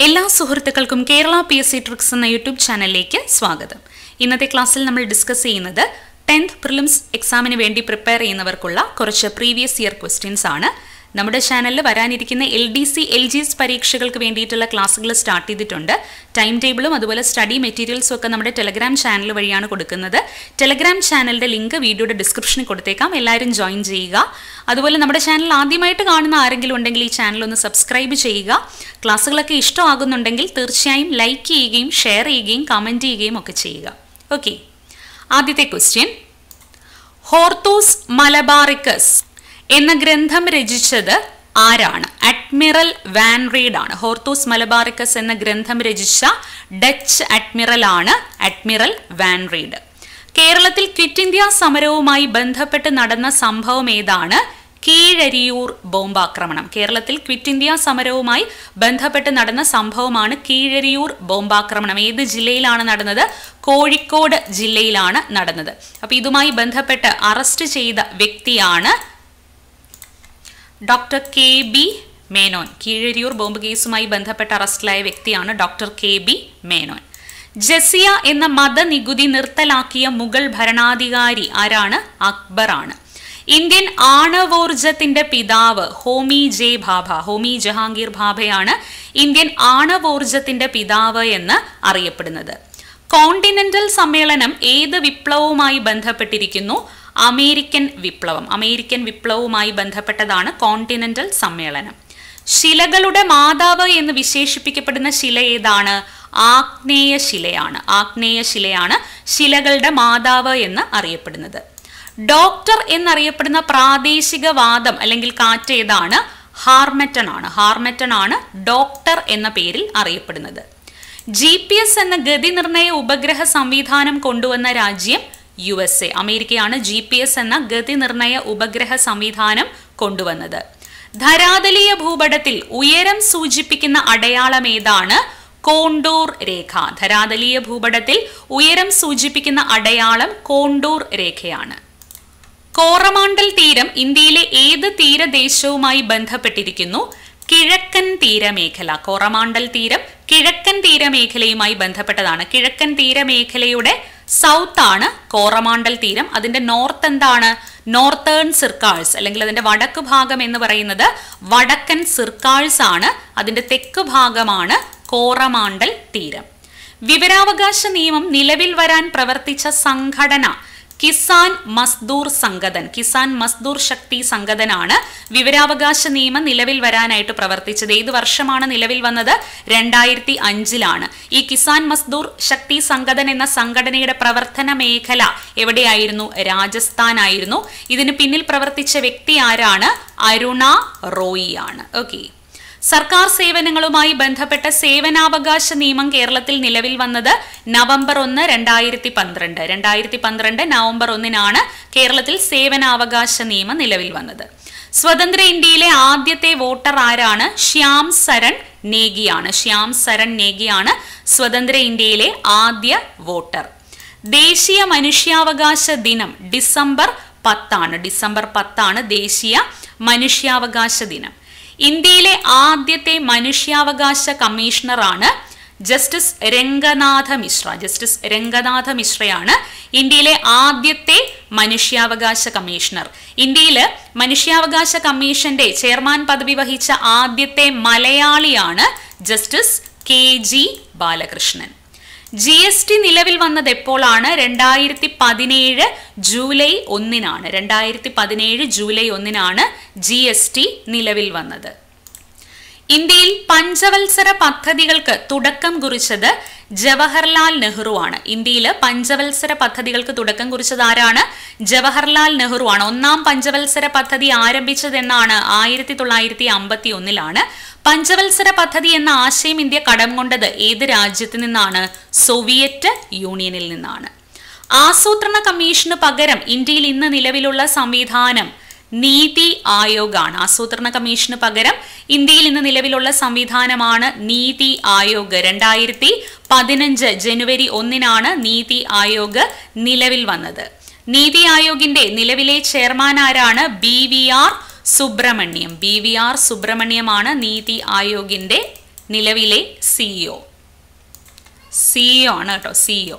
എല്ലാ സുഹൃത്തുക്കൾക്കും Kerala P S C tricks എന്ന യൂട്യൂബ് ചാനലിലേക്ക് സ്വാഗതം ഇന്നത്തെ ക്ലാസ്സിൽ നമ്മൾ ഡിസ്കസ് ചെയ്യുന്നത് ടെൻത്ത് പ്രിലിംസ് എക്സാമിന് വേണ്ടി പ്രിപ്പയർ ചെയ്യുന്നവർക്കുള്ള കുറച്ച് പ്രീവിയസ് ഇയർ ക്വസ്റ്റ്യൻസ് ആണ് നമ്മുടെ ചാനലിൽ വരാനിരിക്കുന്ന L D C L G S പരീക്ഷകൾക്ക് വേണ്ടിയിട്ടുള്ള ക്ലാസ്സുകൾ സ്റ്റാർട്ട് ചെയ്തിട്ടുണ്ട് ടൈം ടേബിളും അതുപോലെ സ്റ്റഡി മെറ്റീരിയൽസും ഒക്കെ നമ്മുടെ ടെലഗ്രാം ചാനൽ വഴിയാണ് കൊടുക്കുന്നത് ടെലഗ്രാം ചാനലിന്റെ ലിങ്ക് വീഡിയോയുടെ ഡിസ്ക്രിപ്ഷനിൽ കൊടുത്തേക്കാം എല്ലാവരും ജോയിൻ ചെയ്യുക അതുപോലെ നമ്മുടെ ചാനൽ ആദ്യമായിട്ട് കാണുന്ന ആരെങ്കിലും ഉണ്ടെങ്കിൽ ഈ ചാനൽ ഒന്ന് സബ്സ്ക്രൈബ് ചെയ്യുക ക്ലാസ്സുകളൊക്കെ ഇഷ്ടമാകുന്നുണ്ടെങ്കിൽ തീർച്ചയായും ലൈക്ക് ചെയ്യുകയും ഷെയർ ചെയ്യുകയും കമൻറ്റ് ചെയ്യുകയും ഒക്കെ ചെയ്യുക ഓക്കെ ആദ്യത്തെ ക്വസ്റ്റ്യൻ ഹോർത്തൂസ് മലബാറിക്കസ് എന്ന ഗ്രന്ഥം രചിച്ചത് ആരാണ് അഡ്മിറൽ വാൻ റീഡ് ആണ് ഹോർത്തൂസ് മലബാറിക്കസ് എന്ന ഗ്രന്ഥം രചിച്ച ഡച്ച് അഡ്മിറൽ ആണ് അഡ്മിറൽ വാൻ റീഡ് കേരളത്തിൽ ക്വിറ്റ് ഇന്ത്യ സമരവുമായി ബന്ധപ്പെട്ട് നടന്ന സംഭവം ഏതാണ് കീഴരിയൂർ ബോംബാക്രമണം കേരളത്തിൽ ക്വിറ്റ് ഇന്ത്യ സമരവുമായി ബന്ധപ്പെട്ട് നടന്ന സംഭവമാണ് കീഴരിയൂർ ബോംബാക്രമണം ഏത് ജില്ലയിലാണ് നടന്നത് കോഴിക്കോട് ജില്ലയിലാണ് നടന്നത് അപ്പൊ ഇതുമായി ബന്ധപ്പെട്ട് അറസ്റ്റ് ചെയ്ത വ്യക്തിയാണ് doctor K B Menon Keezhariyur bomb കേസുമായി ബന്ധപ്പെട്ട് അറസ്റ്റിലായ വ്യക്തിയാണ് ഡോക്ടർ കെ ബി മേനോൻ ജസിയ എന്ന മതനികുതി നിർത്തലാക്കിയ മുഗൾ ഭരണാധികാരി ആരാണ് അക്ബറാണ് ഇന്ത്യൻ ആണവോർജത്തിന്റെ പിതാവ് ഹോമി ജെ ഭാഭ ഹോമി ജഹാംഗീർ ഭാഭയാണ് ഇന്ത്യൻ ആണവോർജത്തിന്റെ പിതാവ് എന്ന് അറിയപ്പെടുന്നത് കോണ്ടിനെന്റൽ സമ്മേളനം ഏത് വിപ്ലവവുമായി ബന്ധപ്പെട്ടിരിക്കുന്നു അമേരിക്കൻ വിപ്ലവം അമേരിക്കൻ വിപ്ലവവുമായി ബന്ധപ്പെട്ടതാണ് കോണ്ടിനെന്റൽ സമ്മേളനം ശിലകളുടെ മാതാവ് എന്ന് വിശേഷിപ്പിക്കപ്പെടുന്ന ശില ഏതാണ് ആഗ്നേയ ശിലയാണ് ആഗ്നേയ ശിലയാണ് ശിലകളുടെ മാതാവ് എന്ന് അറിയപ്പെടുന്നത് ഡോക്ടർ എന്നറിയപ്പെടുന്ന പ്രാദേശിക വാദം അല്ലെങ്കിൽ കാറ്റ് ഏതാണ് ഹാർമറ്റൺ ആണ് ഹാർമറ്റൺ ആണ് ഡോക്ടർ എന്ന പേരിൽ അറിയപ്പെടുന്നത് ജി പി എസ് എന്ന ഗതി നിർണയ ഉപഗ്രഹ സംവിധാനം കൊണ്ടുവന്ന രാജ്യം യു എസ് എ അമേരിക്കയാണ് ജി പി എസ് എന്ന ഗതി നിർണയ ഉപഗ്രഹ സംവിധാനം കൊണ്ടുവന്നത് ധരാതലീയ ഭൂപടത്തിൽ ഉയരം സൂചിപ്പിക്കുന്ന അടയാളം ഏതാണ് കോണ്ടൂർ രേഖ ധരാതലീയ ഭൂപടത്തിൽ ഉയരം സൂചിപ്പിക്കുന്ന അടയാളം കോണ്ടൂർ രേഖയാണ് കോറമാണ്ടൽ തീരം ഇന്ത്യയിലെ ഏത് തീരദേശവുമായി ബന്ധപ്പെട്ടിരിക്കുന്നു കിഴക്കൻ തീരമേഖല കോറമാണ്ടൽ തീരം കിഴക്കൻ തീരമേഖലയുമായി ബന്ധപ്പെട്ടതാണ് കിഴക്കൻ തീരമേഖലയുടെ സൗത്ത് ആണ് കോറമാണ്ടൽ തീരം അതിന്റെ നോർത്ത് എന്താണ് നോർത്തേൺ സിർക്കാഴ്സ് അല്ലെങ്കിൽ അതിന്റെ വടക്ക് ഭാഗം എന്ന് പറയുന്നത് വടക്കൻ സിർക്കാഴ്സ് ആണ് അതിന്റെ തെക്ക് ഭാഗമാണ് കോറമാണ്ടൽ തീരം വിവരാവകാശ നിയമം നിലവിൽ വരാൻ പ്രവർത്തിച്ച സംഘടന കിസാൻ മസ്ദൂർ സംഗതൻ കിസാൻ മസ്ദൂർ ശക്തി സംഗതനാണ് വിവരാവകാശ നിയമം നിലവിൽ വരാനായിട്ട് പ്രവർത്തിച്ചത് ഏത് വർഷമാണ് നിലവിൽ വന്നത് രണ്ടായിരത്തി അഞ്ചിലാണ് ഈ കിസാൻ മസ്ദൂർ ശക്തി സംഗതൻ എന്ന സംഘടനയുടെ പ്രവർത്തന മേഖല എവിടെയായിരുന്നു രാജസ്ഥാൻ ആയിരുന്നു ഇതിന് പിന്നിൽ പ്രവർത്തിച്ച വ്യക്തി ആരാണ് അരുണ റോയി ആണ് ഓക്കെ സർക്കാർ സേവനങ്ങളുമായി ബന്ധപ്പെട്ട സേവനാവകാശ നിയമം കേരളത്തിൽ നിലവിൽ വന്നത് നവംബർ ഒന്ന് രണ്ടായിരത്തി പന്ത്രണ്ട് രണ്ടായിരത്തി പന്ത്രണ്ട് നവംബർ ഒന്നിനാണ് കേരളത്തിൽ സേവനാവകാശ നിയമം നിലവിൽ വന്നത് സ്വതന്ത്ര ഇന്ത്യയിലെ ആദ്യത്തെ വോട്ടർ ആരാണ് ശ്യാം സരൺ നേഗിയാണ് ശ്യാം സരൺ നേഗിയാണ് സ്വതന്ത്ര ഇന്ത്യയിലെ ആദ്യ വോട്ടർ ദേശീയ മനുഷ്യാവകാശ ദിനം ഡിസംബർ പത്താണ് ഡിസംബർ പത്താണ് ദേശീയ മനുഷ്യാവകാശ ദിനം ഇന്ത്യയിലെ ആദ്യത്തെ മനുഷ്യാവകാശ കമ്മീഷണറാണ് ജസ്റ്റിസ് രംഗനാഥ മിശ്ര ജസ്റ്റിസ് രംഗനാഥ മിശ്രയാണ് ഇന്ത്യയിലെ ആദ്യത്തെ മനുഷ്യാവകാശ കമ്മീഷണർ ഇന്ത്യയിൽ മനുഷ്യാവകാശ കമ്മീഷന്റെ ചെയർമാൻ പദവി വഹിച്ച ആദ്യത്തെ മലയാളിയാണ് justice K G Balakrishnan G S T നിലവിൽ വന്നത് എപ്പോഴാണ് രണ്ടായിരത്തി പതിനേഴ് ജൂലൈ ഒന്നിനാണ് രണ്ടായിരത്തി പതിനേഴ് ജൂലൈ ഒന്നിനാണ് ജി എസ് ടി നിലവിൽ വന്നത് ഇന്ത്യയിൽ പഞ്ചവത്സര പദ്ധതികൾക്ക് തുടക്കം കുറിച്ചത് ജവഹർലാൽ നെഹ്റു ആണ് ഇന്ത്യയിൽ പഞ്ചവത്സര പദ്ധതികൾക്ക് തുടക്കം കുറിച്ചത് ആരാണ് ജവഹർലാൽ നെഹ്റു ആണ് ഒന്നാം പഞ്ചവത്സര പദ്ധതി ആരംഭിച്ചതെന്നാണ് ആയിരത്തി തൊള്ളായിരത്തി അമ്പത്തി ഒന്നിലാണ് പഞ്ചവത്സര പദ്ധതി എന്ന ആശയം ഇന്ത്യ കടം കൊണ്ടത് ഏത് രാജ്യത്ത് നിന്നാണ് സോവിയറ്റ് യൂണിയനിൽ നിന്നാണ് ആസൂത്രണ കമ്മീഷന് പകരം ഇന്ത്യയിൽ ഇന്ന് നിലവിലുള്ള സംവിധാനം നീതി ആയോഗാണ് ആസൂത്രണ കമ്മീഷന് പകരം ഇന്ത്യയിൽ ഇന്ന് നിലവിലുള്ള സംവിധാനമാണ് നീതി ആയോഗ് രണ്ടായിരത്തി പതിനഞ്ച് ജനുവരി ഒന്നിനാണ് നീതി ആയോഗ് നിലവിൽ വന്നത് നീതി ആയോഗിന്റെ നിലവിലെ ചെയർമാൻ ആരാണ് B V R Subrahmanyam B V R സുബ്രഹ്മണ്യമാണ് നീതി ആയോഗിന്റെ നിലവിലെ സിഇഒ സിഇഒ ആണ് കേട്ടോ സിഇഒ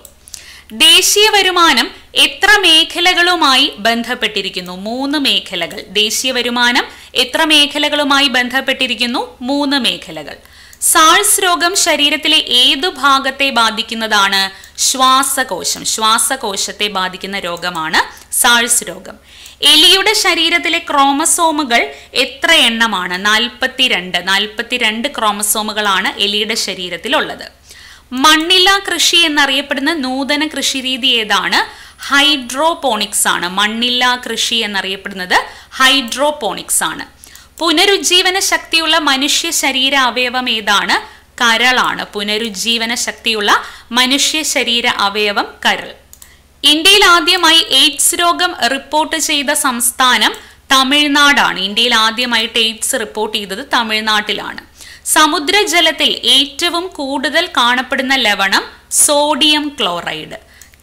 ദേശീയ വരുമാനം എത്ര മേഖലകളുമായി ബന്ധപ്പെട്ടിരിക്കുന്നു മൂന്ന് മേഖലകൾ ദേശീയ വരുമാനം എത്ര മേഖലകളുമായി ബന്ധപ്പെട്ടിരിക്കുന്നു മൂന്ന് മേഖലകൾ സാൾസ് രോഗം ശരീരത്തിലെ ഏതു ഭാഗത്തെ ബാധിക്കുന്നതാണ് ശ്വാസകോശം ശ്വാസകോശത്തെ ബാധിക്കുന്ന രോഗമാണ് സാൾസ് രോഗം എലിയുടെ ശരീരത്തിലെ ക്രോമസോമുകൾ എത്ര എണ്ണമാണ് നാൽപ്പത്തിരണ്ട് നാൽപ്പത്തിരണ്ട് ക്രോമസോമുകളാണ് എലിയുടെ ശരീരത്തിലുള്ളത് മണ്ണില കൃഷി എന്നറിയപ്പെടുന്ന നൂതന കൃഷിരീതി ഏതാണ് ഹൈഡ്രോപോണിക്സ് ആണ് മണ്ണില്ല കൃഷി എന്നറിയപ്പെടുന്നത് ഹൈഡ്രോപോണിക്സ് ആണ് പുനരുജ്ജീവന ശക്തിയുള്ള മനുഷ്യ ശരീര അവയവം ഏതാണ് കരളാണ് പുനരുജ്ജീവന ശക്തിയുള്ള മനുഷ്യ ശരീര അവയവം കരൾ ഇന്ത്യയിൽ ആദ്യമായി എയ്ഡ്സ് രോഗം റിപ്പോർട്ട് ചെയ്ത സംസ്ഥാനം തമിഴ്നാടാണ് ഇന്ത്യയിൽ ആദ്യമായിട്ട് എയ്ഡ്സ് റിപ്പോർട്ട് ചെയ്തത് തമിഴ്നാട്ടിലാണ് സമുദ്രജലത്തിൽ ഏറ്റവും കൂടുതൽ കാണപ്പെടുന്ന ലവണം സോഡിയം ക്ലോറൈഡ്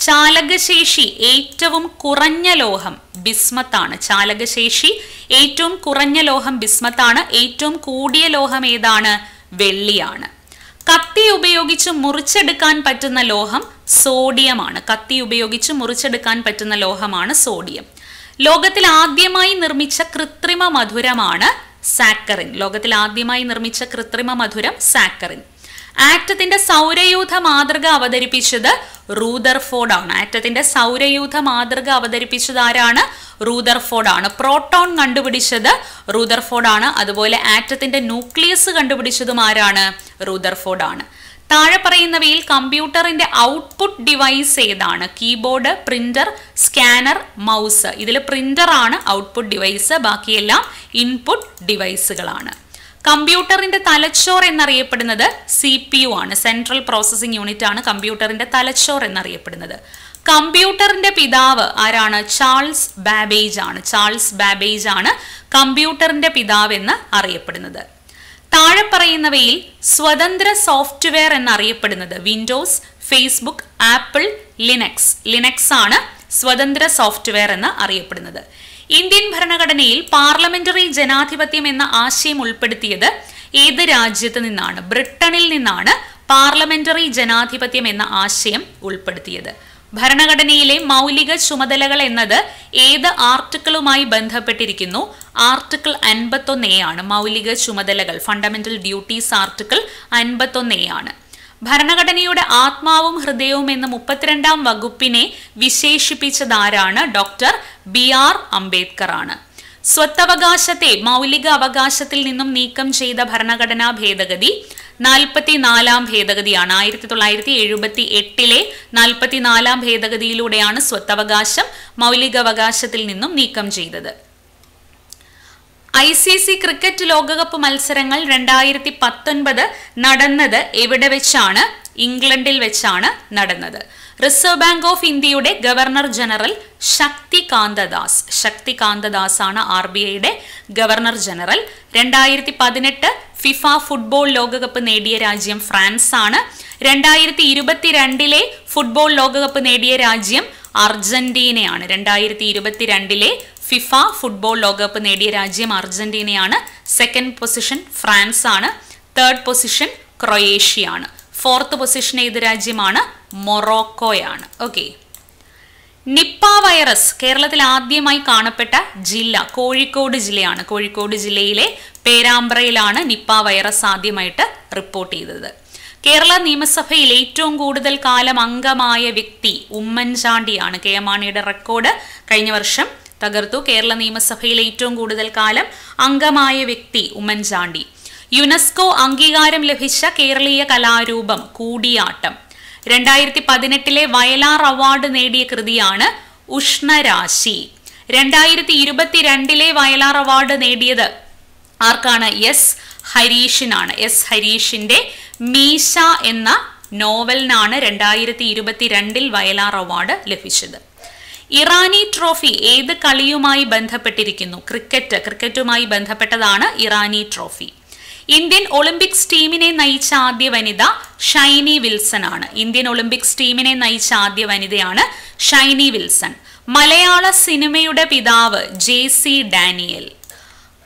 ചാലകശേഷി ഏറ്റവും കുറഞ്ഞ ലോഹം ബിസ്മത്താണ് ചാലകശേഷി ഏറ്റവും കുറഞ്ഞ ലോഹം ബിസ്മത്താണ് ഏറ്റവും കൂടിയ ലോഹം ഏതാണ് വെള്ളിയാണ് കത്തി ഉപയോഗിച്ച് മുറിച്ചെടുക്കാൻ പറ്റുന്ന ലോഹം സോഡിയമാണ് കത്തി ഉപയോഗിച്ച് മുറിച്ചെടുക്കാൻ പറ്റുന്ന ലോഹമാണ് സോഡിയം ലോകത്തിൽ ആദ്യമായി നിർമ്മിച്ച കൃത്രിമ മധുരമാണ് സാക്കറിൻ ലോകത്തിൽ ആദ്യമായി നിർമ്മിച്ച കൃത്രിമ മധുരം സാക്കറിൻ ആറ്റത്തിന്റെ സൗരയൂഥ മാതൃക അവതരിപ്പിച്ചത് റൂദർഫോർഡ് ആണ് ആറ്റത്തിന്റെ സൗരയൂഥ മാതൃക അവതരിപ്പിച്ചത് ആരാണ് റൂദർഫോർഡ് ആണ് പ്രോട്ടോൺ കണ്ടുപിടിച്ചത് റൂദർഫോർഡ് ആണ് അതുപോലെ ആറ്റത്തിന്റെ ന്യൂക്ലിയസ് കണ്ടുപിടിച്ചതും ആരാണ് റൂദർഫോർഡ് ആണ് താഴെ പറയുന്നവയിൽ കമ്പ്യൂട്ടറിന്റെ ഔട്ട്പുട്ട് ഡിവൈസ് ഏതാണ് കീബോർഡ് പ്രിന്റർ സ്കാനർ മൗസ് ഇതിൽ പ്രിന്റർ ആണ് ഔട്ട്പുട്ട് ഡിവൈസ് ബാക്കിയെല്ലാം ഇൻപുട്ട് ഡിവൈസുകളാണ് കമ്പ്യൂട്ടറിന്റെ തലച്ചോർ എന്നറിയപ്പെടുന്നത് സി പി യു ആണ് സെൻട്രൽ പ്രോസസ്സിംഗ് യൂണിറ്റ് ആണ് കമ്പ്യൂട്ടറിന്റെ തലച്ചോർ എന്നറിയപ്പെടുന്നത് കമ്പ്യൂട്ടറിന്റെ പിതാവ് ആരാണ് ചാൾസ് ബാബേജ് ആണ് ചാൾസ് ബാബേജ് ആണ് കമ്പ്യൂട്ടറിന്റെ പിതാവ് എന്ന് അറിയപ്പെടുന്നത് താഴെ പറയുന്നവയിൽ സ്വതന്ത്ര സോഫ്റ്റ്വെയർ എന്നറിയപ്പെടുന്നത് Windows Facebook Apple Linux Linux ആണ് സ്വതന്ത്ര സോഫ്റ്റ്വെയർ എന്ന് അറിയപ്പെടുന്നത് ഇന്ത്യൻ ഭരണഘടനയിൽ പാർലമെന്ററി ജനാധിപത്യം എന്ന ആശയം ഉൾപ്പെടുത്തിയത് ഏത് രാജ്യത്ത് നിന്നാണ് ബ്രിട്ടനിൽ നിന്നാണ് പാർലമെന്ററി ജനാധിപത്യം എന്ന ആശയം ഉൾപ്പെടുത്തിയത് ഭരണഘടനയിലെ മൗലിക ചുമതലകൾ എന്നത് ഏത് ആർട്ടിക്കിളുമായി ബന്ധപ്പെട്ടിരിക്കുന്നു ആർട്ടിക്കിൾ അൻപത്തൊന്ന് എ ആണ് മൗലിക ചുമതലകൾ ഫണ്ടമെന്റൽ ഡ്യൂട്ടീസ് ആർട്ടിക്കിൾ അൻപത്തൊന്ന് എ ആണ് ഭരണഘടനയുടെ ആത്മാവും ഹൃദയവും എന്ന മുപ്പത്തിരണ്ടാം വകുപ്പിനെ വിശേഷിപ്പിച്ചതാരാണ് ഡോക്ടർ ബി ആർ അംബേദ്കർ ആണ് സ്വത്തവകാശത്തെ മൗലിക അവകാശത്തിൽ നിന്നും നീക്കം ചെയ്ത ഭരണഘടനാ ഭേദഗതി നാൽപ്പത്തിനാലാം ഭേദഗതിയാണ് ആയിരത്തി തൊള്ളായിരത്തി എഴുപത്തി എട്ടിലെ നാൽപ്പത്തിനാലാം ഭേദഗതിയിലൂടെയാണ് സ്വത്തവകാശം മൗലികാവകാശത്തിൽ നിന്നും നീക്കം ചെയ്തത് ഐ സി സി ക്രിക്കറ്റ് ലോകകപ്പ് മത്സരങ്ങൾ രണ്ടായിരത്തി പത്തൊൻപത് നടന്നത് എവിടെ വെച്ചാണ് ഇംഗ്ലണ്ടിൽ വെച്ചാണ് നടന്നത് റിസർവ് ബാങ്ക് ഓഫ് ഇന്ത്യയുടെ ഗവർണർ ജനറൽ ശക്തി കാന്തദാസ് ശക്തി കാന്തദാസ് ആണ് ആർ ബി ഐയുടെ ഗവർണർ ജനറൽ രണ്ടായിരത്തി പതിനെട്ട് ഫിഫ ഫുട്ബോൾ ലോകകപ്പ് നേടിയ രാജ്യം ഫ്രാൻസ് ആണ് രണ്ടായിരത്തി ഇരുപത്തിരണ്ടിലെ ഫുട്ബോൾ ലോകകപ്പ് നേടിയ രാജ്യം അർജന്റീനയാണ് രണ്ടായിരത്തി ഇരുപത്തിരണ്ടിലെ ഫിഫ ഫുട്ബോൾ ലോകകപ്പ് നേടിയ രാജ്യം അർജന്റീനയാണ് സെക്കൻഡ് പൊസിഷൻ ഫ്രാൻസ് ആണ് തേർഡ് പൊസിഷൻ ക്രൊയേഷ്യ ആണ് ഫോർത്ത് പൊസിഷൻ ഏത് രാജ്യമാണ് മൊറോക്കോയാണ് ഓക്കെ നിപ്പ വൈറസ് കേരളത്തിൽ ആദ്യമായി കാണപ്പെട്ട ജില്ല കോഴിക്കോട് ജില്ലയാണ് കോഴിക്കോട് ജില്ലയിലെ പേരാമ്പ്രയിലാണ് നിപ്പ വൈറസ് ആദ്യമായിട്ട് റിപ്പോർട്ട് ചെയ്തത് കേരള നിയമസഭയിൽ ഏറ്റവും കൂടുതൽ കാലം അംഗമായ വ്യക്തി ഉമ്മൻചാണ്ടിയാണ് കെ എം മാണിയുടെ റെക്കോർഡ് കഴിഞ്ഞ വർഷം തകർത്തു കേരള നിയമസഭയിൽ ഏറ്റവും കൂടുതൽ കാലം അംഗമായ വ്യക്തി ഉമ്മൻചാണ്ടി യുനെസ്കോ അംഗീകാരം ലഭിച്ച കേരളീയ കലാരൂപം കൂടിയാട്ടം രണ്ടായിരത്തി പതിനെട്ടിലെ വയലാർ അവാർഡ് നേടിയ കൃതിയാണ് ഉഷ്ണരാശി രണ്ടായിരത്തി ഇരുപത്തിരണ്ടിലെ വയലാർ അവാർഡ് നേടിയത് ആർക്കാണ് എസ് ഹരീഷിനാണ് എസ് ഹരീഷിന്റെ മീശ എന്ന നോവലിനാണ് രണ്ടായിരത്തി ഇരുപത്തിരണ്ടിൽ വയലാർ അവാർഡ് ലഭിച്ചത് ഇറാനി ട്രോഫി ഏത് കളിയുമായി ബന്ധപ്പെട്ടിരിക്കുന്നു ക്രിക്കറ്റ് ക്രിക്കറ്റുമായി ബന്ധപ്പെട്ടതാണ് ഇറാനി ട്രോഫി ഇന്ത്യൻ ഒളിമ്പിക്സ് ടീമിനെ നയിച്ച ആദ്യ വനിത ഷൈനി വിൽസൺ ആണ് ഇന്ത്യൻ ഒളിമ്പിക്സ് ടീമിനെ നയിച്ച ആദ്യ വനിതയാണ് ഷൈനി വിൽസൺ മലയാള സിനിമയുടെ പിതാവ് ജെ സി ഡാനിയൽ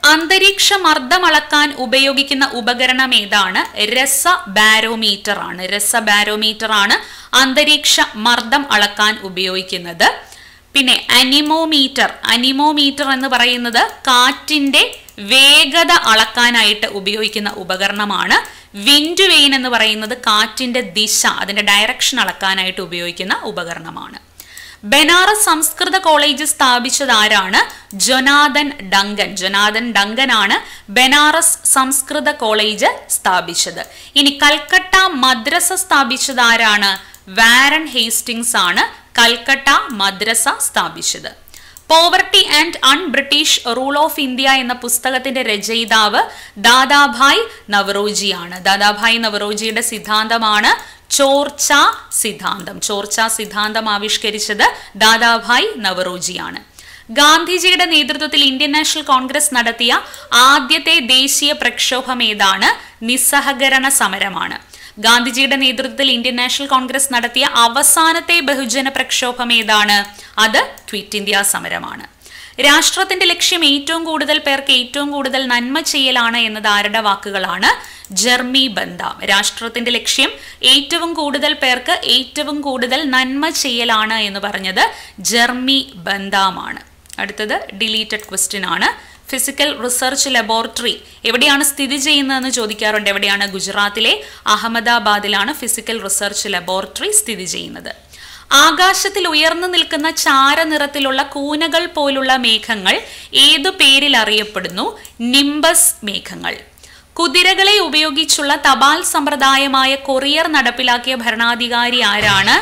അന്തരീക്ഷ മർദ്ദം അളക്കാൻ ഉപയോഗിക്കുന്ന ഉപകരണം ഏതാണ് രസ ബാരോമീറ്റർ ആണ് രസ ബാരോമീറ്റർ ആണ് അന്തരീക്ഷ മർദ്ദം അളക്കാൻ ഉപയോഗിക്കുന്നത് പിന്നെ അനിമോമീറ്റർ അനിമോമീറ്റർ എന്ന് പറയുന്നത് കാറ്റിന്റെ വേഗത അളക്കാനായിട്ട് ഉപയോഗിക്കുന്ന ഉപകരണമാണ് വിൻഡ് വെയിൻ എന്ന് പറയുന്നത് കാറ്റിന്റെ ദിശ അതിന്റെ ഡയറക്ഷൻ അളക്കാനായിട്ട് ഉപയോഗിക്കുന്ന ഉപകരണമാണ് ബനാറസ് സംസ്കൃത കോളേജ് സ്ഥാപിച്ചത് ആരാണ് ജൊനാഥൻ ഡങ്കൻ ജൊനാഥൻ ഡങ്കൻ ആണ് ബനാറസ് സംസ്കൃത കോളേജ് സ്ഥാപിച്ചത് ഇനി കൽക്കട്ട മദ്രസ സ്ഥാപിച്ചത് ആരാണ് വാരൻ ഹേസ്റ്റിങ്സ് ആണ് കൽക്കട്ട മദ്രസ സ്ഥാപിച്ചത് poverty and un British rule of India എന്ന പുസ്തകത്തിന്റെ രചയിതാവ് ദാദാഭായ് നവറോജിയാണ് ദാദാഭായ് നവറോജിയുടെ സിദ്ധാന്തമാണ് ചോർച്ച സിദ്ധാന്തം ചോർച്ച സിദ്ധാന്തം ആവിഷ്കരിച്ചത് ദാദാഭായ് നവറോജിയാണ് ഗാന്ധിജിയുടെ നേതൃത്വത്തിൽ ഇന്ത്യൻ നാഷണൽ കോൺഗ്രസ് നടത്തിയ ആദ്യത്തെ ദേശീയ പ്രക്ഷോഭം ഏതാണ് നിസ്സഹകരണ സമരമാണ് ഗാന്ധിജിയുടെ നേതൃത്വത്തിൽ ഇന്ത്യൻ നാഷണൽ കോൺഗ്രസ് നടത്തിയ അവസാനത്തെ ബഹുജന പ്രക്ഷോഭം ഏതാണ് അത് ക്വിറ്റ് ഇന്ത്യ സമരമാണ് രാഷ്ട്രത്തിന്റെ ലക്ഷ്യം ഏറ്റവും കൂടുതൽ പേർക്ക് ഏറ്റവും കൂടുതൽ നന്മ ചെയ്യലാണ് എന്നത് ആരുടെ വാക്കുകളാണ് ജർമി ബന്ധാം രാഷ്ട്രത്തിന്റെ ലക്ഷ്യം ഏറ്റവും കൂടുതൽ പേർക്ക് ഏറ്റവും കൂടുതൽ നന്മ ചെയ്യലാണ് എന്ന് പറഞ്ഞത് ജർമി ബന്ധാമാണ് അടുത്തത് ഡിലീറ്റഡ് ക്വസ്റ്റ്യൻ ആണ് ഫിസിക്കൽ റിസർച്ച് ലബോറട്ടറി എവിടെയാണ് സ്ഥിതി ചെയ്യുന്നതെന്ന് ചോദിക്കാറുണ്ട് എവിടെയാണ് ഗുജറാത്തിലെ അഹമ്മദാബാദിലാണ് ഫിസിക്കൽ റിസർച്ച് ലബോറട്ടറി സ്ഥിതി ചെയ്യുന്നത് ആകാശത്തിൽ ഉയർന്നു നിൽക്കുന്ന ചാരനിറത്തിലുള്ള കൂനകൾ പോലുള്ള മേഘങ്ങൾ ഏതു പേരിൽ അറിയപ്പെടുന്നു നിംബസ് മേഘങ്ങൾ കുതിരകളെ ഉപയോഗിച്ചുള്ള തപാൽ സമ്പ്രദായമായ കൊറിയർ നടപ്പിലാക്കിയ ഭരണാധികാരി ആരാണ്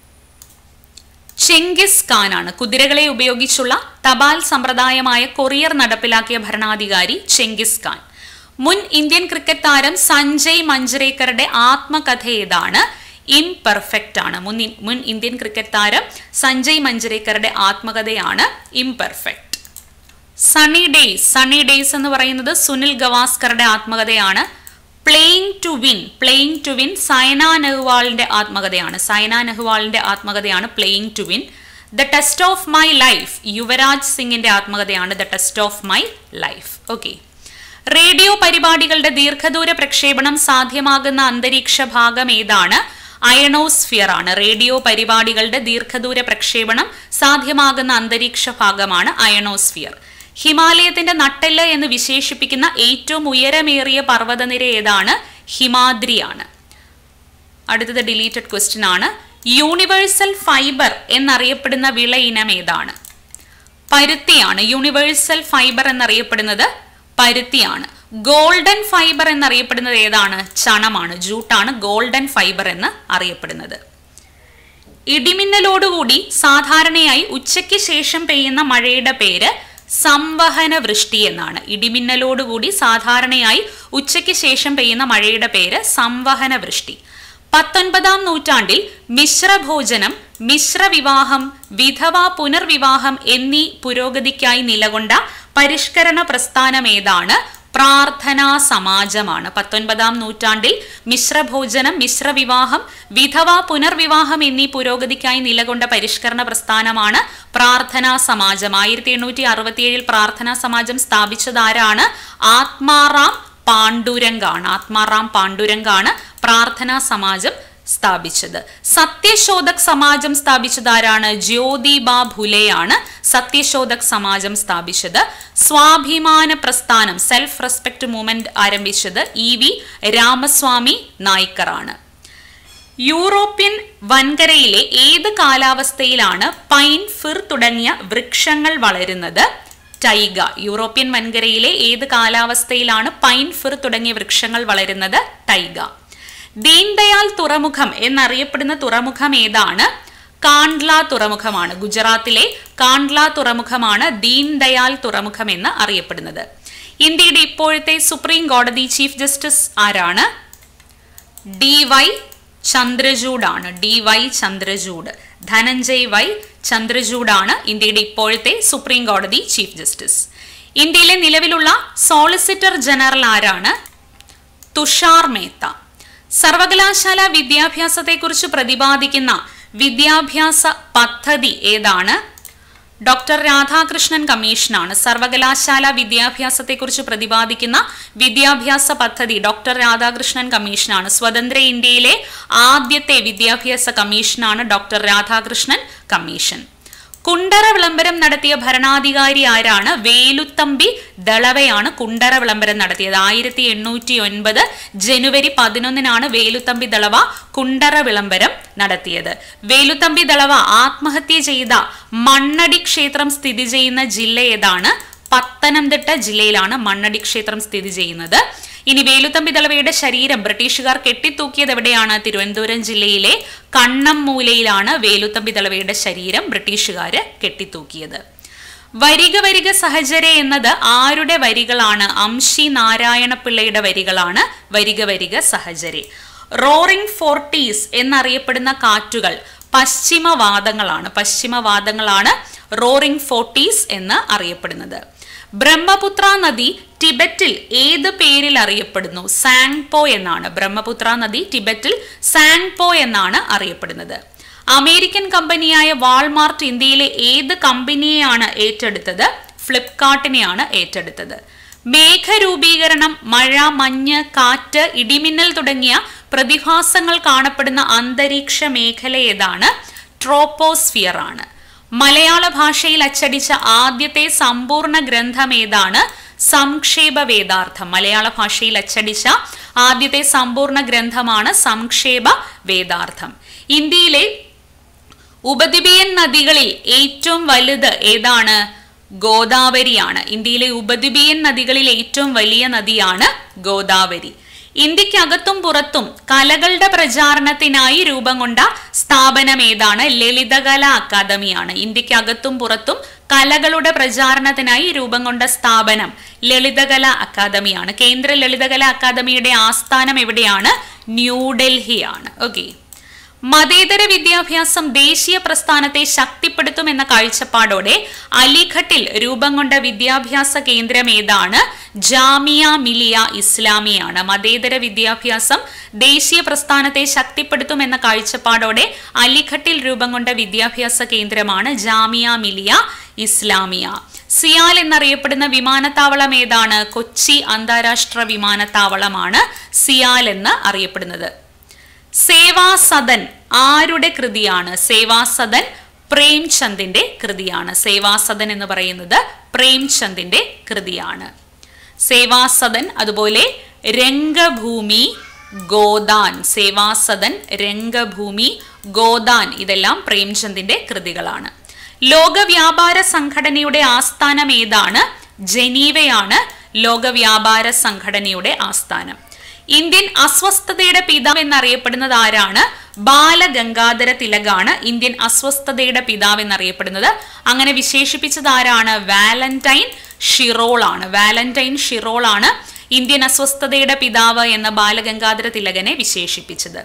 ചെങ്കിസ് ഖാൻ ആണ് കുതിരകളെ ഉപയോഗിച്ചുള്ള തപാൽ സമ്പ്രദായമായ കൊറിയർ നടപ്പിലാക്കിയ ഭരണാധികാരി ചെങ്കിസ് ഖാൻ മുൻ ഇന്ത്യൻ ക്രിക്കറ്റ് താരം സഞ്ജയ് മഞ്ജരേക്കറുടെ ആത്മകഥ ഏതാണ് ഇംപെർഫെക്റ്റ് ആണ് മുൻ മുൻ ഇന്ത്യൻ ക്രിക്കറ്റ് താരം സഞ്ജയ് മഞ്ജരേക്കറുടെ ആത്മകഥയാണ് imperfect sunny days sunny days എന്ന് പറയുന്നത് സുനിൽ ഗവാസ്കറുടെ ആത്മകഥയാണ് playing to win playing to win Saina നെഹ്വാളിന്റെ ആത്മകഥയാണ് സൈന നെഹ്വാളിന്റെ ആത്മകഥയാണ് playing to win the test of my life Yuvraj സിംഗിന്റെ ആത്മകഥയാണ് the test of my life okay radio പരിപാടികളുടെ ദീർഘദൂര പ്രക്ഷേപണം സാധ്യമാകുന്ന അന്തരീക്ഷ ഭാഗം ഏതാണ് അയണോസ്ഫിയർ ആണ് റേഡിയോ പരിപാടികളുടെ ദീർഘദൂര പ്രക്ഷേപണം സാധ്യമാകുന്ന അന്തരീക്ഷ ഭാഗമാണ് അയണോസ്ഫിയർ ഹിമാലയത്തിന്റെ നട്ടെല്ല് എന്ന് വിശേഷിപ്പിക്കുന്ന ഏറ്റവും ഉയരമേറിയ പർവ്വതനിര ഏതാണ് ഹിമാദ്രിയാണ് അടുത്തത് ഡിലീറ്റഡ് ക്വസ്റ്റ്യൻ ആണ് യൂണിവേഴ്സൽ ഫൈബർ എന്നറിയപ്പെടുന്ന വിള ഇനം ഏതാണ് പരുത്തിയാണ് യൂണിവേഴ്സൽ ഫൈബർ എന്നറിയപ്പെടുന്നത് പരുത്തിയാണ് ഗോൾഡൻ ഫൈബർ എന്നറിയപ്പെടുന്നത് ഏതാണ് ചണമാണ് ജൂട്ടാണ് ഗോൾഡൻ ഫൈബർ എന്ന് അറിയപ്പെടുന്നത് ഇടിമിന്നലോടുകൂടി സാധാരണയായി ഉച്ചയ്ക്ക് ശേഷം പെയ്യുന്ന മഴയുടെ പേര് സംവഹന വൃഷ്ടി എന്നാണ് ഇടിമിന്നലോടുകൂടി സാധാരണയായി ഉച്ചയ്ക്ക് ശേഷം പെയ്യുന്ന മഴയുടെ പേര് സംവഹന വൃഷ്ടി പത്തൊൻപതാം നൂറ്റാണ്ടിൽ മിശ്രഭോജനം മിശ്രവിവാഹം വിധവ പുനർവിവാഹം എന്നീ പുരോഗതിക്കായി നിലകൊണ്ട പരിഷ്കരണ പ്രസ്ഥാനം ഏതാണ് പ്രാർത്ഥനാ സമാജമാണ് പത്തൊൻപതാം നൂറ്റാണ്ടിൽ മിശ്രഭോജനം മിശ്രവിവാഹം വിധവ പുനർവിവാഹം എന്നീ പുരോഗതിക്കായി നിലകൊണ്ട പരിഷ്കരണ പ്രസ്ഥാനമാണ് പ്രാർത്ഥനാ സമാജം ആയിരത്തി എണ്ണൂറ്റി അറുപത്തിയേഴിൽ പ്രാർത്ഥനാ സമാജം സ്ഥാപിച്ചതാരാണ് ആത്മാറാം പാണ്ഡുരംഗാണ് ആത്മാറാം പാണ്ഡുരംഗാണ് പ്രാർത്ഥനാ സമാജം സ്ഥാപിച്ചത് സത്യശോധക് സമാജം സ്ഥാപിച്ചത് ആരാണ് ജ്യോതിബ ഫുലെയാണ് സത്യശോധക് സമാജം സ്ഥാപിച്ചത് സ്വാഭിമാന പ്രസ്ഥാനം സെൽഫ് റെസ്പെക്ട് മൂവ്മെന്റ് ആരംഭിച്ചത് ഇ വി രാമസ്വാമി നായ്ക്കറാണ് യൂറോപ്യൻ വൻകരയിലെ ഏത് കാലാവസ്ഥയിലാണ് പൈൻ ഫിർ തുടങ്ങിയ വൃക്ഷങ്ങൾ വളരുന്നത് ടൈഗ യൂറോപ്യൻ വൻകരയിലെ ഏത് കാലാവസ്ഥയിലാണ് പൈൻ ഫിർ തുടങ്ങിയ വൃക്ഷങ്ങൾ വളരുന്നത് ടൈഗ ദീൻദയാൽ തുറമുഖം എന്നറിയപ്പെടുന്ന തുറമുഖം ഏതാണ് കാണ്ട്ല തുറമുഖമാണ് ഗുജറാത്തിലെ കാണ്ട്ല തുറമുഖമാണ് ദീൻദയാൽ തുറമുഖം എന്ന് അറിയപ്പെടുന്നത് ഇന്ത്യയുടെ ഇപ്പോഴത്തെ സുപ്രീം കോടതി ചീഫ് ജസ്റ്റിസ് ആരാണ് ഡി വൈ ചന്ദ്രചൂഡാണ് D Y Chandrachud Dhananjaya Y ചന്ദ്രചൂഡാണ് ഇന്ത്യയുടെ ഇപ്പോഴത്തെ സുപ്രീം കോടതി ചീഫ് ജസ്റ്റിസ് ഇന്ത്യയിലെ നിലവിലുള്ള സോളിസിറ്റർ ജനറൽ ആരാണ് തുഷാർ മേത്ത സർവകലാശാല വിദ്യാഭ്യാസത്തെക്കുറിച്ച് പ്രതിപാദിക്കുന്ന വിദ്യാഭ്യാസ പദ്ധതി ഏതാണ് ഡോക്ടർ രാധാകൃഷ്ണൻ കമ്മീഷനാണ് സർവകലാശാല വിദ്യാഭ്യാസത്തെക്കുറിച്ച് പ്രതിപാദിക്കുന്ന വിദ്യാഭ്യാസ പദ്ധതി ഡോക്ടർ രാധാകൃഷ്ണൻ കമ്മീഷനാണ് സ്വതന്ത്ര ഇന്ത്യയിലെ ആദ്യത്തെ വിദ്യാഭ്യാസ കമ്മീഷനാണ് ഡോക്ടർ രാധാകൃഷ്ണൻ കമ്മീഷൻ കുണ്ടറ വിളംബരം നടത്തിയ ഭരണാധികാരി ആരാണ് വേലുത്തമ്പി ദളവയാണ് കുണ്ടറ വിളംബരം നടത്തിയത് ആയിരത്തി എണ്ണൂറ്റി ഒൻപത് ജനുവരി പതിനൊന്നിനാണ് വേലുത്തമ്പി ദളവ കുണ്ടറ വിളംബരം നടത്തിയത് വേലുത്തമ്പി ദളവ ആത്മഹത്യ ചെയ്ത മണ്ണടി ക്ഷേത്രം സ്ഥിതി ചെയ്യുന്ന ജില്ല ഏതാണ് പത്തനംതിട്ട ജില്ലയിലാണ് മണ്ണടി ക്ഷേത്രം സ്ഥിതി ചെയ്യുന്നത് ഇനി വേലുത്തമ്പി ദളവയുടെ ശരീരം ബ്രിട്ടീഷുകാർ കെട്ടിത്തൂക്കിയത് എവിടെയാണ് തിരുവനന്തപുരം ജില്ലയിലെ കണ്ണമ്മൂലയിലാണ് വേലുത്തമ്പി ദളവയുടെ ശരീരം ബ്രിട്ടീഷുകാര് കെട്ടിത്തൂക്കിയത് വരിക വരിക സഹചരെ എന്നത് ആരുടെ വരികളാണ് അംശി നാരായണപിള്ളയുടെ വരികളാണ് വരിക വരിക സഹചരെ റോറിംഗ് ഫോർട്ടീസ് എന്നറിയപ്പെടുന്ന കാറ്റുകൾ പശ്ചിമവാദങ്ങളാണ് പശ്ചിമവാദങ്ങളാണ് റോറിംഗ് ഫോർട്ടീസ് എന്ന് അറിയപ്പെടുന്നത് ബ്രഹ്മപുത്ര നദി ടിബറ്റിൽ ഏത് പേരിൽ അറിയപ്പെടുന്നു സാങ്പോ എന്നാണ് ബ്രഹ്മപുത്ര നദി ടിബറ്റിൽ സാങ്പോ എന്നാണ് അറിയപ്പെടുന്നത് അമേരിക്കൻ കമ്പനിയായ വാൾമാർട്ട് ഇന്ത്യയിലെ ഏത് കമ്പനിയെയാണ് ഏറ്റെടുത്തത് ഫ്ലിപ്കാർട്ടിനെയാണ് ഏറ്റെടുത്തത് മേഘരൂപീകരണം മഴ മഞ്ഞ് കാറ്റ് ഇടിമിന്നൽ തുടങ്ങിയ പ്രതിഭാസങ്ങൾ കാണപ്പെടുന്ന അന്തരീക്ഷ മേഖല ഏതാണ് ട്രോപ്പോസ്ഫിയർ ആണ് മലയാള ഭാഷയിൽ അച്ചടിച്ച ആദ്യത്തെ സമ്പൂർണ്ണ ഗ്രന്ഥം ഏതാണ് സംക്ഷേപ വേദാർത്ഥം മലയാള ഭാഷയിൽ അച്ചടിച്ച ആദ്യത്തെ സമ്പൂർണ്ണ ഗ്രന്ഥമാണ് സംക്ഷേപ വേദാർത്ഥം ഇന്ത്യയിലെ ഉപദ്വീപിയൻ നദികളിൽ ഏറ്റവും വലുത് ഏതാണ് ഗോദാവരിയാണ് ഇന്ത്യയിലെ ഉപദ്വീപിയൻ നദികളിൽ ഏറ്റവും വലിയ നദിയാണ് ഗോദാവരി ഇന്ത്യക്കകത്തും പുറത്തും കലകളുടെ പ്രചാരണത്തിനായി രൂപം കൊണ്ട സ്ഥാപനം ഏതാണ് ലളിതകല അക്കാദമിയാണ് ഇന്ത്യക്കകത്തും പുറത്തും കലകളുടെ പ്രചാരണത്തിനായി രൂപം കൊണ്ട സ്ഥാപനം ലളിതകല അക്കാദമിയാണ് കേന്ദ്ര ലളിതകല അക്കാദമിയുടെ ആസ്ഥാനം എവിടെയാണ് ന്യൂഡൽഹിയാണ് ഓക്കെ മതേതര വിദ്യാഭ്യാസം ദേശീയ പ്രസ്ഥാനത്തെ ശക്തിപ്പെടുത്തുമെന്ന കാഴ്ചപ്പാടോടെ അലിഘട്ടിൽ രൂപം കൊണ്ട വിദ്യാഭ്യാസ കേന്ദ്രം ഏതാണ് ജാമിയ മിലിയ ഇസ്ലാമിയാണ് മതേതര വിദ്യാഭ്യാസം ദേശീയ പ്രസ്ഥാനത്തെ ശക്തിപ്പെടുത്തുമെന്ന കാഴ്ചപ്പാടോടെ അലിഘട്ടിൽ രൂപം കൊണ്ട വിദ്യാഭ്യാസ കേന്ദ്രമാണ് ജാമിയ മിലിയ ഇസ്ലാമിയ സിയാൽ എന്നറിയപ്പെടുന്ന വിമാനത്താവളം ഏതാണ് കൊച്ചി അന്താരാഷ്ട്ര വിമാനത്താവളമാണ് സിയാൽ എന്ന് അറിയപ്പെടുന്നത് സേവാസദൻ ആരുടെ കൃതിയാണ് സേവാസദൻ പ്രേംചന്ദിന്റെ കൃതിയാണ് സേവാസദൻ എന്ന് പറയുന്നത് പ്രേംചന്ദിന്റെ കൃതിയാണ് സേവാസദൻ അതുപോലെ രംഗഭൂമി ഗോദാൻ സേവാസദൻ രംഗഭൂമി ഗോദാൻ ഇതെല്ലാം പ്രേംചന്ദിന്റെ കൃതികളാണ് ലോക വ്യാപാര സംഘടനയുടെ ആസ്ഥാനം ഏതാണ് ജനീവയാണ് ലോക വ്യാപാര സംഘടനയുടെ ആസ്ഥാനം ഇന്ത്യൻ അസ്വസ്ഥതയുടെ പിതാവ് എന്നറിയപ്പെടുന്നത് ആരാണ് ബാലഗംഗാധര തിലകാണ് ഇന്ത്യൻ അസ്വസ്ഥതയുടെ പിതാവ് എന്നറിയപ്പെടുന്നത് അങ്ങനെ വിശേഷിപ്പിച്ചത് ആരാണ് വാലന്റൈൻ ഷിറോൾ ആണ് വാലന്റൈൻ ഷിറോൾ ആണ് ഇന്ത്യൻ അസ്വസ്ഥതയുടെ പിതാവ് എന്ന ബാലഗംഗാധര തിലകനെ വിശേഷിപ്പിച്ചത്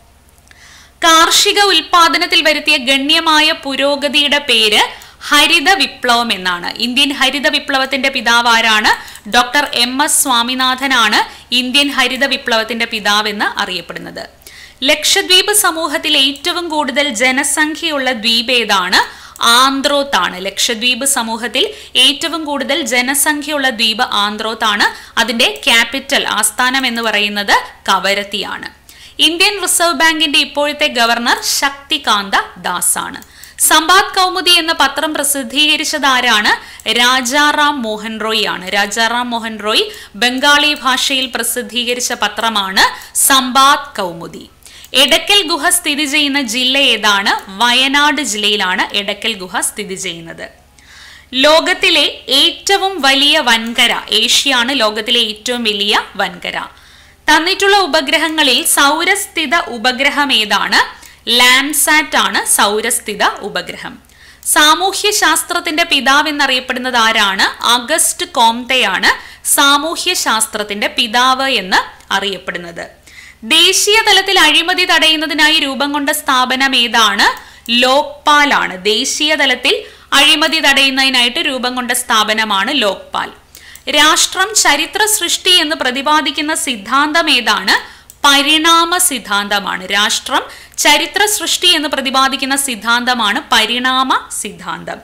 കാർഷിക ഉൽപാദനത്തിൽ വരുത്തിയ ഗണ്യമായ പുരോഗതിയുടെ പേര് ഹരിത വിപ്ലവം എന്നാണ് ഇന്ത്യൻ ഹരിത വിപ്ലവത്തിന്റെ പിതാവ് ആരാണ് ഡോക്ടർ എം എസ് സ്വാമിനാഥനാണ് ഇന്ത്യൻ ഹരിത വിപ്ലവത്തിന്റെ പിതാവ് എന്ന് അറിയപ്പെടുന്നത് ലക്ഷദ്വീപ് സമൂഹത്തിൽ ഏറ്റവും കൂടുതൽ ജനസംഖ്യയുള്ള ദ്വീപ് ഏതാണ് ആന്ത്രോത്താണ് ലക്ഷദ്വീപ് സമൂഹത്തിൽ ഏറ്റവും കൂടുതൽ ജനസംഖ്യയുള്ള ദ്വീപ് ആന്ത്രോത്താണ് അതിന്റെ ക്യാപിറ്റൽ ആസ്ഥാനം എന്ന് പറയുന്നത് കവരത്തിയാണ് ഇന്ത്യൻ റിസർവ് ബാങ്കിന്റെ ഇപ്പോഴത്തെ ഗവർണർ ശക്തികാന്ത ദാസ് ആണ് സമ്പാദ് കൗമുദി എന്ന പത്രം പ്രസിദ്ധീകരിച്ചത് ആരാണ് രാജാറാം മോഹൻ റോയ് ആണ് രാജാറാം മോഹൻ റോയ് ബംഗാളി ഭാഷയിൽ പ്രസിദ്ധീകരിച്ച പത്രമാണ് സമ്പാദ് കൗമുദി എടക്കൽ ഗുഹ സ്ഥിതി ചെയ്യുന്ന ജില്ല ഏതാണ് വയനാട് ജില്ലയിലാണ് എടക്കൽ ഗുഹ സ്ഥിതി ചെയ്യുന്നത് ലോകത്തിലെ ഏറ്റവും വലിയ വൻകര ഏഷ്യയാണ് ലോകത്തിലെ ഏറ്റവും വലിയ വൻകര തന്നിട്ടുള്ള ഉപഗ്രഹങ്ങളിൽ സൗരസ്ഥിത ഉപഗ്രഹം ഏതാണ് ലാൻഡ്സാറ്റ് ആണ് സൗരസ്ഥിത ഉപഗ്രഹം സാമൂഹ്യ ശാസ്ത്രത്തിന്റെ പിതാവ് എന്നറിയപ്പെടുന്നത് ആരാണ് അഗസ്റ്റ് കോംതെയാണ് സാമൂഹ്യ ശാസ്ത്രത്തിന്റെ പിതാവ് എന്ന് അറിയപ്പെടുന്നത് ദേശീയ തലത്തിൽ അഴിമതി തടയുന്നതിനായി രൂപം കൊണ്ട സ്ഥാപനം ഏതാണ് ലോക്പാൽ ആണ് ദേശീയ തലത്തിൽ അഴിമതി തടയുന്നതിനായിട്ട് രൂപം കൊണ്ട സ്ഥാപനമാണ് ലോക്പാൽ രാഷ്ട്രം ചരിത്ര സൃഷ്ടി എന്ന് പ്രതിപാദിക്കുന്ന സിദ്ധാന്തം ഏതാണ് പരിണാമ സിദ്ധാന്തമാണ് രാഷ്ട്രം ചരിത്ര സൃഷ്ടി എന്ന് പ്രതിപാദിക്കുന്ന സിദ്ധാന്തമാണ് പരിണാമ സിദ്ധാന്തം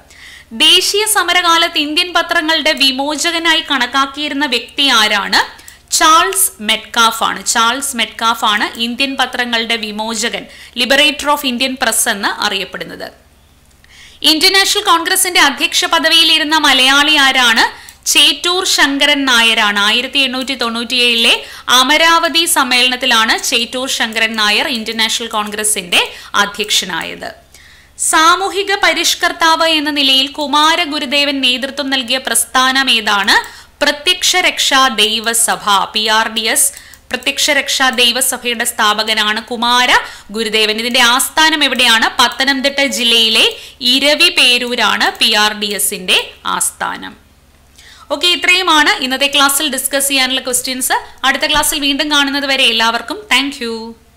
ദേശീയ സമരകാലത്ത് ഇന്ത്യൻ പത്രങ്ങളുടെ വിമോചകനായി കണക്കാക്കിയിരുന്ന വ്യക്തി ആരാണ് ചാൾസ് മെറ്റ്കാഫ് ആണ് ചാൾസ് മെറ്റ്കാഫ് ആണ് ഇന്ത്യൻ പത്രങ്ങളുടെ വിമോചകൻ ലിബറേറ്റർ ഓഫ് ഇന്ത്യൻ പ്രസ് എന്ന് അറിയപ്പെടുന്നത് ഇന്ത്യൻ നാഷണൽ കോൺഗ്രസിന്റെ അധ്യക്ഷ പദവിയിലിരുന്ന മലയാളി ആരാണ് ചേറ്റൂർ ശങ്കരൻ നായരാണ് ആയിരത്തി എണ്ണൂറ്റി തൊണ്ണൂറ്റിയേഴിലെ അമരാവതി സമ്മേളനത്തിലാണ് ചേറ്റൂർ ശങ്കരൻ നായർ ഇന്ത്യൻ നാഷണൽ കോൺഗ്രസിന്റെ അധ്യക്ഷനായത് സാമൂഹിക പരിഷ്കർത്താവ് എന്ന നിലയിൽ കുമാര ഗുരുദേവൻ നേതൃത്വം നൽകിയ പ്രസ്ഥാനം ഏതാണ് പ്രത്യക്ഷ രക്ഷാ ദൈവസഭ പി ആർ ഡി എസ് പ്രത്യക്ഷ രക്ഷാ ദൈവസഭയുടെ സ്ഥാപകനാണ് കുമാര ഗുരുദേവൻ ഇതിന്റെ ആസ്ഥാനം എവിടെയാണ് പത്തനംതിട്ട ജില്ലയിലെ ഇരവി പേരൂരാണ് പി ആർ ഡി എസിന്റെ ആസ്ഥാനം ഓക്കെ ഇത്രയുമാണ് ഇന്നത്തെ ക്ലാസ്സിൽ ഡിസ്കസ് ചെയ്യാനുള്ള ക്വസ്റ്റ്യൻസ് അടുത്ത ക്ലാസ്സിൽ വീണ്ടും കാണുന്നത് വരെ എല്ലാവർക്കും താങ്ക്